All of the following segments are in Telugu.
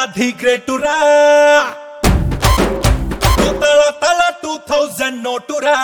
రాజాధి గ్రేటురా తల తల టూ థౌజండ్ నోటురా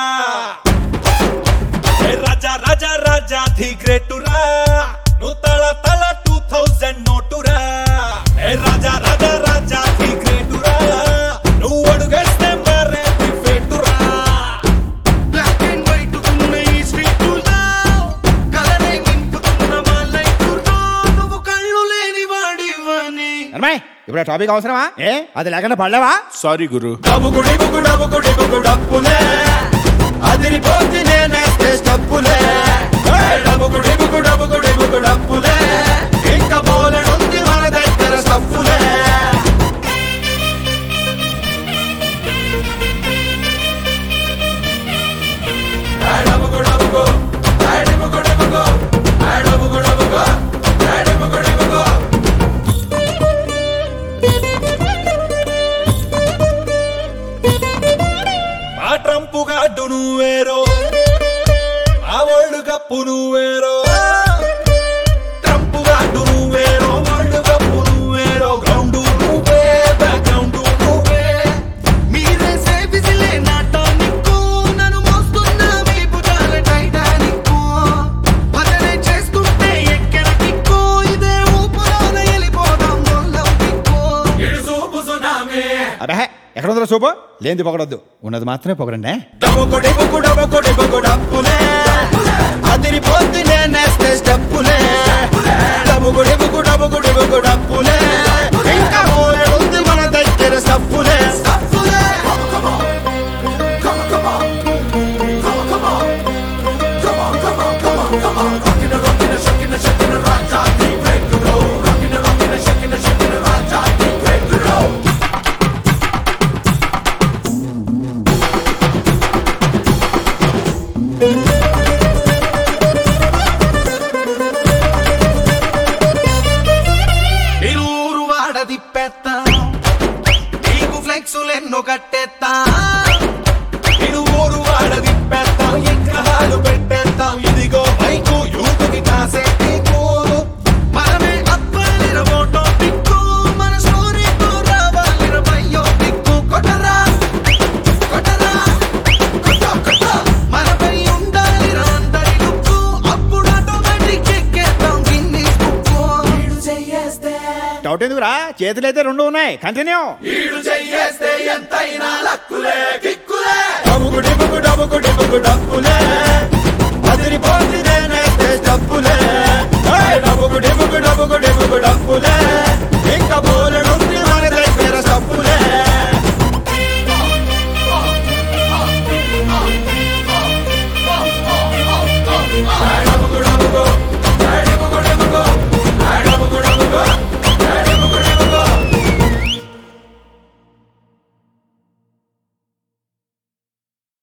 ఏ రాజా రాజా రాజాధి గ్రేటురా నువ్వు తల తల టూ థౌజండ్ నోటురా ఏ రాజా రాజా రాజాధి గ్రేటురా నువ్వు అడుగేస్తే మరేది ఫేటురా బ్లాక్ అండ్ వైట్ ఉన్న ఈ స్ట్రీట్ కలరే నింపుతున్న మా లైఫ్ నువ్వు కళ్ళు లేని వాడివని అమ్మాయి ఇప్పుడు ఆ టాపిక్ అవసరమా ఏ అది లేకుండా పడలేవా సారీ గురు డబ్బుకుడి బుకు డబ్బుకుడి బుకు డప్పులే అదిరిపోతే నేనేస్తే స్టప్పులే డబ్బుకుడి బుకు డబ్బుకుడి బుకు డప్పులే ఇంకా బోలెడుంది మన దగ్గర స్టప్పులే డబ్బుకు డబ్బుకు డబ్బుకు డబ్బుకు డబ్బుకు డబ్బుకు డబ్బుకు డబ్బుకు ఆ ట్రంపు గాడ్డు నువ్వేరో ఆ వరల్డ్ కప్పు నువ్వేరో ట్రంపు గాడ్డు నువ్వేరో వరల్డ్ కప్పు నువ్వేరో గ్రౌండ్ నువ్వే బ్యాక్గ్రౌండ్ నువ్వే మీరేసే విజిలే నా టానిక్కు నన్ను మోస్తున్న మీ భుజాల టైటానిక్కు భజనే చేస్తుంటే ఎక్కెన కిక్కు ఇదే ఊపులోన వెళ్ళిపోదాం దొల్లం కిక్కు ఇడుసూపు సునామీ అబ్బే ఎక్కడ ఉందో సూపు లేనిది పొగడొద్దు ఉన్నది మాత్రమే పొగడండి డబ్బుకొడి బుక్కు డబ్బుకొడి బుక్కు డప్పులే అదిరిపోద్ది నేనేస్తే స్టెప్పులే డబ్బుకొడి బుక్కు డబ్బుకొడి బుక్కు డప్పులే ఇంకా మోయడుంది మన దగ్గర స్టప్పులే స్టప్పులే నిరూరు వాడ తిప్పేత్తా నీకు ఫ్లెక్సులెన్నో కట్టేత్తా ఇడు ఊరు వాడ తిప్పేస్తాం ఎక్కడాలు పెట్టేస్తాం ఇదిగో బైకు యూత్కి కాసే నీకు మనమే అప్పాలిర ఫోటో పిక్కు మన స్టోరీతో రావాలిర బయ్యో పిక్కు కొట్టరా కొట్టరా కొట్ట కొట్ట మనపై ఉండాలిర అందరి లుక్కు అప్పుడు ఆటోమేటిక్ ఎక్కేద్దాం గిన్నీస్ బుక్కు వీడు చెయ్యేస్తే డౌట్ ఎందుకురా చేతులు అయితే రెండు ఉన్నాయి కంటిన్యూ వీడు చెయ్యేస్తే ఎంతైనా లక్కులే కిక్కులే డబ్బుకుడి బుకు డబ్బుకుడి బుకు డబ్బులే అదిరిపోతుంది నేనేస్తే డబ్బులే డబ్బుకుడి బుకు డబ్బుకుడి బుకు డబ్బులే ఇంకా బోలెడు